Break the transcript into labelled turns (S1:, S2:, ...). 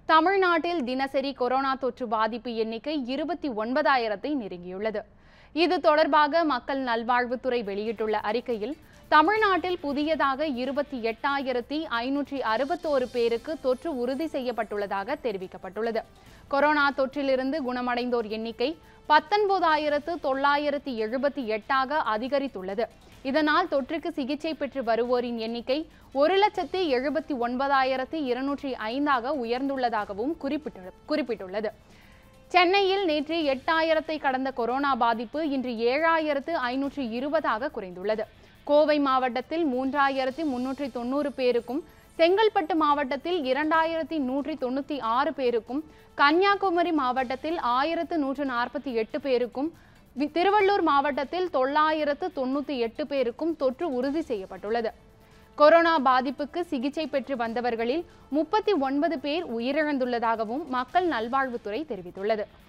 S1: தமிழ்நாட்டில் தினசரி கொரோனா தொற்று பாதிப்பு எண்ணிக்கை இருபத்தி ஒன்பதாயிரத்தை நெருங்கியுள்ளது இது தொடர்பாக மக்கள் நல்வாழ்வுத்துறை வெளியிட்டுள்ள அறிக்கையில் தமிழ்நாட்டில் புதியதாக இருபத்தி எட்டாயிரத்தி ஐநூற்றி அறுபத்தோரு பேருக்கு தொற்று உறுதி செய்யப்பட்டுள்ளதாக தெரிவிக்கப்பட்டுள்ளது கொரோனா தொற்றிலிருந்து குணமடைந்தோர் எண்ணிக்கை பத்தொன்பதாயிரத்து தொள்ளாயிரத்தி எழுபத்தி எட்டாக அதிகரித்துள்ளது இதனால் தொற்றுக்கு சிகிச்சை பெற்று வருவோரின் எண்ணிக்கை ஒரு லட்சத்தி எழுபத்தி ஒன்பதாயிரத்தி இருநூற்றி ஐந்தாக உயர்ந்துள்ளதாகவும் குறிப்பிட்டு குறிப்பிட்டுள்ளது சென்னையில் நேற்று எட்டாயிரத்தை கடந்த கொரோனா பாதிப்பு இன்று ஏழாயிரத்து ஐநூற்றி இருபதாக குறைந்துள்ளது கோவை மாவட்டத்தில் மூன்றாயிரத்தி முன்னூற்றி தொண்ணூறு பேருக்கும் செங்கல்பட்டு மாவட்டத்தில் இரண்டாயிரத்தி நூற்றி தொண்ணூற்றி ஆறு பேருக்கும் கன்னியாகுமரி மாவட்டத்தில் ஆயிரத்து நூற்று நாற்பத்தி எட்டு பேருக்கும் வி- திருவள்ளூர் மாவட்டத்தில் தொள்ளாயிரத்து தொண்ணூற்றி எட்டு பேருக்கும் தொற்று உறுதி செய்யப்பட்டுள்ளது கொரோனா பாதிப்புக்கு சிகிச்சை பெற்று வந்தவர்களில் முப்பத்தி ஒன்பது பேர் உயிரிழந்துள்ளதாகவும் மக்கள் நல்வாழ்வுத்துறை தெரிவித்துள்ளது